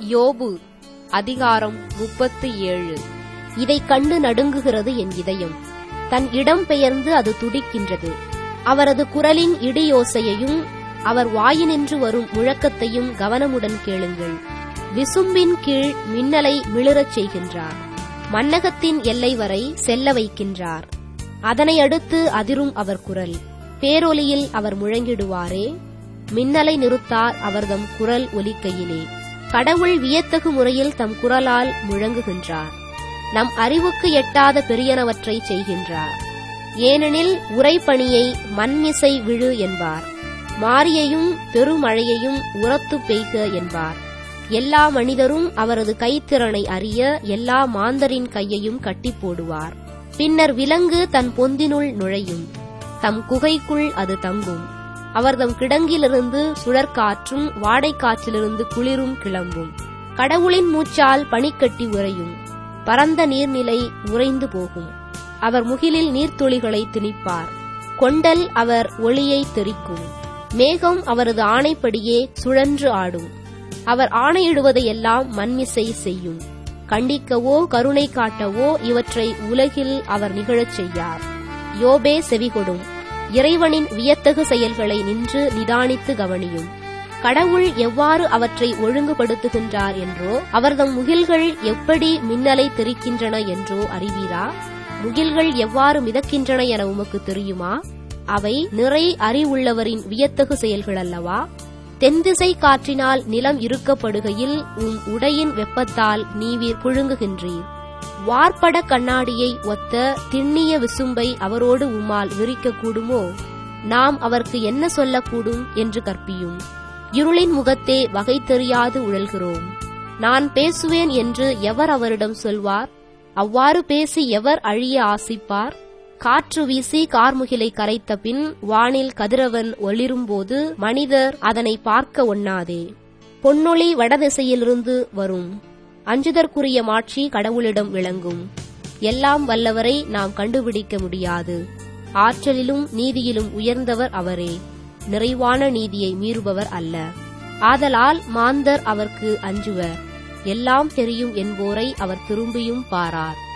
யோபு அதிகாரம் முப்பத்து ஏழு இதைக் கண்டு நடுங்குகிறது என் இதயம் தன் இடம் பெயர்ந்து அது துடிக்கின்றது அவரது குரலின் இடியோசையையும் அவர் வாயினின்று வரும் முழக்கத்தையும் கவனமுடன் கேளுங்கள் விசும்பின் கீழ் மின்னலை மிளிரச் செய்கின்றார் மன்னகத்தின் எல்லை வரை செல்ல வைக்கின்றார் அதனை அடுத்து அதிரும் அவர் குரல் பேரொலியில் அவர் முழங்கிடுவாரே மின்னலை நிறுத்தார் அவர்தம் குரல் ஒலிக்கையிலே கடவுள் வியத்தகு முறையில் தம் குரலால் முழங்குகின்றார் நம் அறிவுக்கு எட்டாத பெரியனவற்றை செய்கின்றார் ஏனெனில் உரைப்பணியை மண்மிசை விழு என்பார் மாரியையும் பெருமழையையும் உரத்து பெய்க என்பார் எல்லா மனிதரும் அவரது கைத்திறனை அறிய எல்லா மாந்தரின் கையையும் கட்டி போடுவார் பின்னர் விலங்கு தன் பொந்தினுள் நுழையும் தம் குகைக்குள் அது தங்கும் அவர்தம் கிடங்கிலிருந்து சுழற்காற்றும் வாடைக்காற்றிலிருந்து குளிரும் கிளம்பும் கடவுளின் மூச்சால் பனிக்கட்டி உறையும் பரந்த நீர்நிலை உறைந்து போகும் அவர் முகிலில் நீர்த்துளிகளை திணிப்பார் கொண்டல் அவர் ஒளியை தெறிக்கும் மேகம் அவரது ஆணைப்படியே சுழன்று ஆடும் அவர் ஆணையிடுவதையெல்லாம் மண்மிசை செய்யும் கண்டிக்கவோ கருணை காட்டவோ இவற்றை உலகில் அவர் நிகழச் செய்யார் யோபே செவிகொடும் இறைவனின் வியத்தகு செயல்களை நின்று நிதானித்து கவனியும் கடவுள் எவ்வாறு அவற்றை ஒழுங்குபடுத்துகின்றார் என்றோ அவர்தம் முகில்கள் எப்படி மின்னலை தெரிக்கின்றன என்றோ அறிவீரா முகில்கள் எவ்வாறு மிதக்கின்றன என உமக்கு தெரியுமா அவை நிறை அறிவுள்ளவரின் வியத்தகு செயல்கள் அல்லவா தென்திசை காற்றினால் நிலம் இருக்கப்படுகையில் உம் உடையின் வெப்பத்தால் நீவீர் குழுங்குகின்றீர் வார்ப்பட கண்ணாடியை ஒத்த திண்ணிய விசும்பை அவரோடு உம்மால் விரிக்க கூடுமோ நாம் அவருக்கு என்ன சொல்லக்கூடும் என்று கற்பியும் இருளின் முகத்தே வகை தெரியாது உழல்கிறோம் நான் பேசுவேன் என்று எவர் அவரிடம் சொல்வார் அவ்வாறு பேசி எவர் அழிய ஆசிப்பார் காற்று வீசி கார்முகிலை கரைத்த பின் வானில் கதிரவன் ஒளிரும்போது மனிதர் அதனை பார்க்க ஒண்ணாதே பொன்னொளி வடதிசையிலிருந்து வரும் அஞ்சுதற்குரிய மாட்சி கடவுளிடம் விளங்கும் எல்லாம் வல்லவரை நாம் கண்டுபிடிக்க முடியாது ஆற்றலிலும் நீதியிலும் உயர்ந்தவர் அவரே நிறைவான நீதியை மீறுபவர் அல்ல ஆதலால் மாந்தர் அவர்க்கு அஞ்சுவர் எல்லாம் தெரியும் என்போரை அவர் திரும்பியும் பாரார்